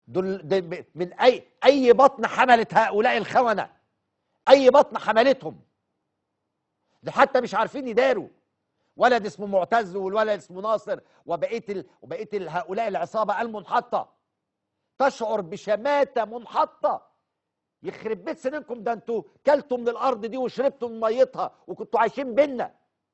دول دول من اي اي بطن حملت هؤلاء الخونه اي بطن حملتهم ده حتى مش عارفين يداروا ولد اسمه معتز والولد اسمه ناصر وبقيه ال... وبقيه ال- هؤلاء العصابه المنحطه تشعر بشماته منحطه يخرب بيت سنينكم ده انتوا كلتوا من الارض دي وشربتوا من ميتها وكنتوا عايشين بينا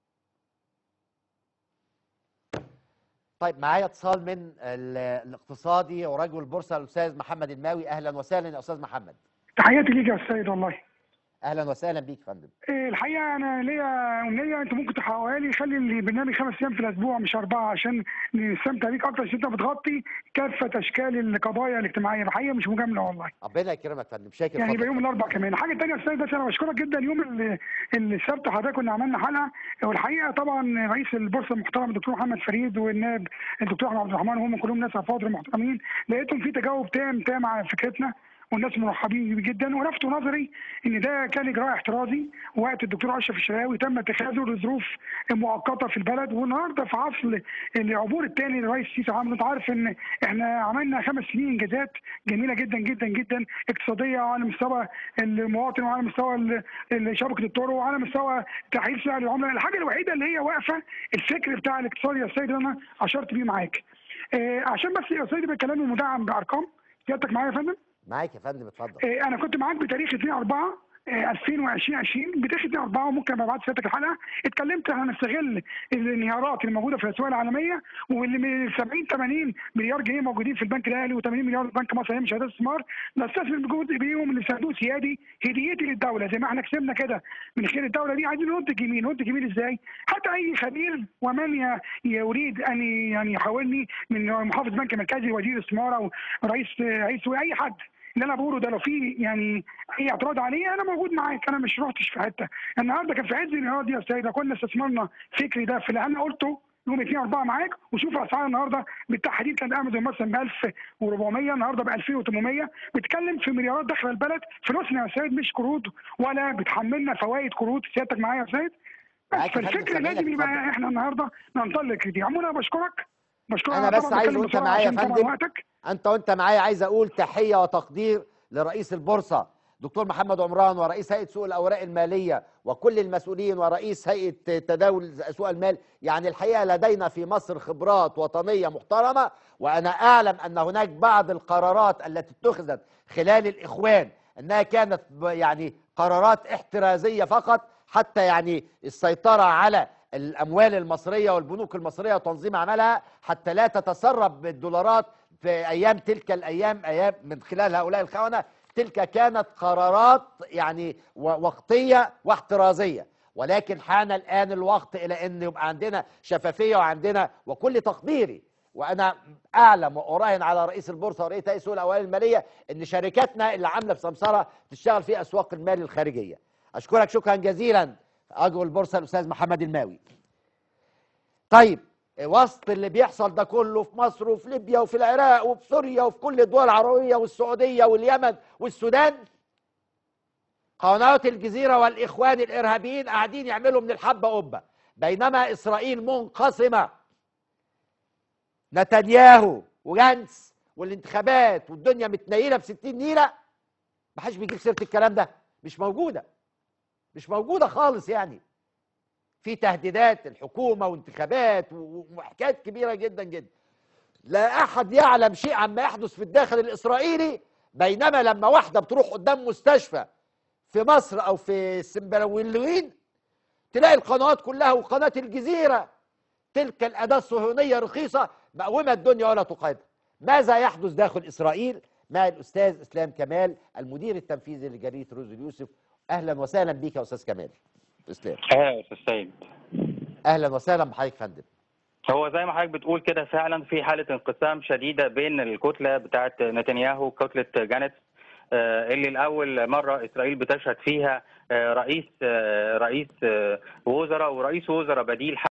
طيب معايا اتصال من ال- الاقتصادي ورجل البورصه الاستاذ محمد الماوي اهلا وسهلا يا استاذ محمد تحياتي ليك يا استاذ والله اهلا وسهلا بيك يا فندم إيه الحقيقه انا ليا امنيه انت ممكن تحققها لي خلي البرنامج خمس ايام في الاسبوع مش اربعه عشان نستمتع بيك اكتر عشان انت بتغطي كافه اشكال القضايا الاجتماعيه الحقيقه مش مجامله والله ربنا يكرمك يا فندم شاكر يعني يبقى فضلك. يوم الاربعاء كمان حاجه ثانيه يا استاذ بس انا بشكرك جدا يوم ال- السبت حضرتك كنا عملنا حلقه والحقيقه طبعا رئيس البورصه المحترم الدكتور محمد فريد والنائب الدكتور احمد عبد الرحمن وهم كلهم ناس افاضل محترمين لقيتهم في تجاوب تام تام على فكرتنا والناس مرحبين بيه جدا ولفتوا نظري ان ده كان اجراء احترازي وقت الدكتور اشرف الشراوي تم اتخاذه لظروف مؤقته في البلد والنهارده في عصر العبور الثاني للرئيس السيسي عام انت عارف ان احنا عملنا خمس سنين انجازات جميله جدا جدا جدا اقتصاديه على مستوى المواطن وعلى مستوى ال- ال- شبكه الطرق وعلى مستوى تحرير سعر العمله الحاجه الوحيده اللي هي واقفه الفكر بتاع الاقتصاد يا سيدي اللي انا اشرت بيه معاك آه، عشان بس يا سيدي يبقى كلامي مدعم بارقام سيادتك معايا يا فندم معاك يا فندم اتفضل آه، انا كنت معاك بتاريخ 2 4 2020 بتاريخ 2 4 وممكن ابقى ابعت سيادتك الحلقه اتكلمت هنستغل الانهيارات اللي موجوده في الاسواق العالميه واللي من 70 80 مليار جنيه موجودين في البنك الاهلي و80 مليار في بنك مصر هي شهادات استثمار نستثمر بجزء بيهم لصندوق سيادي هديتي للدوله زي ما احنا كسبنا كده من خير الدوله دي عايزين ننتج يمين ننتج يمين ازاي؟ حتى اي خبير ومن ي- يريد ان يعني يحاولني من محافظ بنك مركزي وزير استثمار او رئيس رئيس اي حد اللي انا بقوله ده لو في يعني اي اعتراض عليه انا موجود معاك انا مش رحتش في حته النهارده كان في عز الانهيار دي يا استاذ لو كنا استثمرنا فكري ده في اللي انا قلته يوم 2 4 معاك وشوف اسعار النهارده بالتحديد كان امازون مثلا ب 1400 النهارده ب 2800 بتتكلم في مليارات داخله البلد فلوسنا يا سيد مش قروض ولا بتحملنا فوائد قروض سيادتك معايا يا سيد بس معاك يا فندم، فالفكر سامعينك، لازم يبقى اتفضل. احنا النهارده ننطلق دي عموما انا بشكرك بشكرك أنا بس طبعاً عايز بتكلم وأنت بسرعة معايا يا عشان طبعاً فندم. وقتك انت وانت معايا عايز اقول تحيه وتقدير لرئيس البورصه دكتور محمد عمران ورئيس هيئه سوق الاوراق الماليه وكل المسؤولين ورئيس هيئه تداول سوق المال يعني الحقيقه لدينا في مصر خبرات وطنيه محترمه وانا اعلم ان هناك بعض القرارات التي اتخذت خلال الاخوان انها كانت ب- يعني قرارات احترازيه فقط حتى يعني السيطره على الاموال المصريه والبنوك المصريه وتنظيم عملها حتى لا تتسرب بالدولارات في ايام تلك الايام ايام من خلال هؤلاء الخونه تلك كانت قرارات يعني و- وقتيه واحترازيه ولكن حان الان الوقت الى ان يبقى عندنا شفافيه وعندنا وكل تقديري وانا اعلم واراهن على رئيس البورصه ورئيس هيئه سوق الاوراق الماليه ان شركاتنا اللي عامله في سمسره تشتغل في اسواق المال الخارجيه اشكرك شكرا جزيلا رجل البورصه الاستاذ محمد الماوي طيب وسط اللي بيحصل ده كله في مصر وفي ليبيا وفي العراق وفي سوريا وفي كل الدول العربيه والسعوديه واليمن والسودان قنوات الجزيره والاخوان الارهابيين قاعدين يعملوا من الحبه قبه بينما اسرائيل منقسمه نتنياهو وجانس والانتخابات والدنيا متنيله ب 60 نيله ما حدش بيجيب سيره الكلام ده مش موجوده مش موجوده خالص يعني في تهديدات الحكومه وانتخابات و- وحكايات كبيره جدا جدا لا احد يعلم شيء عما يحدث في الداخل الاسرائيلي بينما لما واحده بتروح قدام مستشفى في مصر او في السنبلاويين تلاقي القنوات كلها وقناه الجزيره تلك الاداه الصهيونيه رخيصه مقومه الدنيا ولا تقايضها ماذا يحدث داخل اسرائيل مع الاستاذ اسلام كمال المدير التنفيذي لجريده روز اليوسف اهلا وسهلا بك يا استاذ كمال اسلام ايوه يا استاذ سيد اهلا وسهلا بحضرتك يا فندم هو زي ما حضرتك بتقول كده فعلا في حاله انقسام شديده بين الكتله بتاعه نتنياهو وكتله جانتس آه، اللي لاول مره اسرائيل بتشهد فيها آه، رئيس آه، رئيس آه، وزراء ورئيس وزراء بديل